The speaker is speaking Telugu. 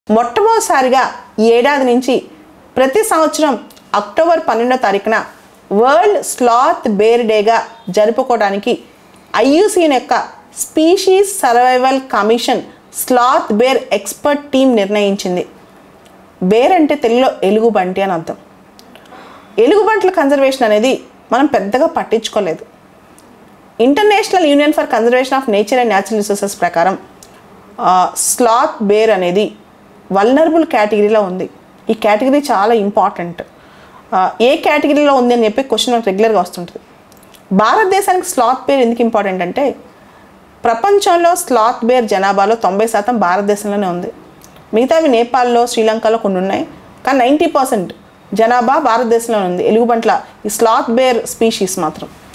మొట్టమొదటిసారిగా ఈ ఏడాది నుంచి ప్రతి సంవత్సరం అక్టోబర్ పన్నెండో తారీఖున వరల్డ్ స్లాత్ బేర్ డేగా జరుపుకోవడానికి ఐయుసిఎన్ యొక్క species survival commission sloth bear expert team నిర్ణయించింది బేర్ అంటే తెలుగులో ఎలుగుబంటి అని అర్థం ఎలుగుబంట్ల కన్జర్వేషన్ అనేది మనం పెద్దగా పట్టించుకోలేదు international union for conservation of nature and natural resources ప్రకారం స్లాత్ బేర్ అనేది వల్నరబుల్ కేటగిరీలో ఉంది ఈ కేటగిరీ చాలా ఇంపార్టెంట్ ఏ కేటగిరీలో ఉంది అని చెప్పి క్వశ్చన్ మనకు రెగ్యులర్గా వస్తుంటుంది భారతదేశానికి స్లాత్ బేర్ ఎందుకు ఇంపార్టెంట్ అంటే ప్రపంచంలో స్లాత్ బేర్ జనాభాలో తొంభై శాతం భారతదేశంలోనే ఉంది మిగతావి నేపాల్లో శ్రీలంకలో కొన్ని ఉన్నాయి కానీ నైంటీ పర్సెంట్ జనాభా భారతదేశంలో ఉంది ఎలుగుబంట్ల ఈ స్లాత్ బేర్ స్పీషీస్ మాత్రం